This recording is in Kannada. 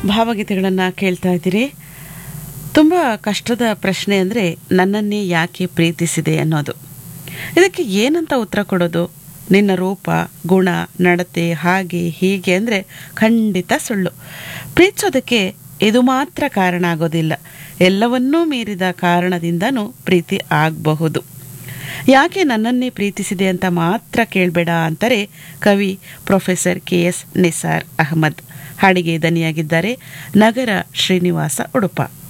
ಭಾವಗೀತೆಗಳನ್ನು ಕೇಳ್ತಾ ಇದ್ದೀರಿ ತುಂಬ ಕಷ್ಟದ ಪ್ರಶ್ನೆ ಅಂದರೆ ನನ್ನನ್ನೇ ಯಾಕೆ ಪ್ರೀತಿಸಿದೆ ಅನ್ನೋದು ಇದಕ್ಕೆ ಏನಂತ ಉತ್ತರ ಕೊಡೋದು ನಿನ್ನ ರೂಪ ಗುಣ ನಡತೆ ಹಾಗೆ ಹೀಗೆ ಅಂದರೆ ಖಂಡಿತ ಸುಳ್ಳು ಪ್ರೀತಿಸೋದಕ್ಕೆ ಇದು ಮಾತ್ರ ಕಾರಣ ಆಗೋದಿಲ್ಲ ಎಲ್ಲವನ್ನೂ ಮೀರಿದ ಕಾರಣದಿಂದನೂ ಪ್ರೀತಿ ಆಗಬಹುದು ಯಾಕೆ ನನ್ನನ್ನೇ ಪ್ರೀತಿಸಿದೆ ಅಂತ ಮಾತ್ರ ಕೇಳಬೇಡ ಅಂತಾರೆ ಕವಿ professor K S Nisar Ahmad ಹಾಡಿಗೆ ದನಿಯಾಗಿದ್ದಾರೆ ನಗರ ಶ್ರೀನಿವಾಸ ಉಡುಪ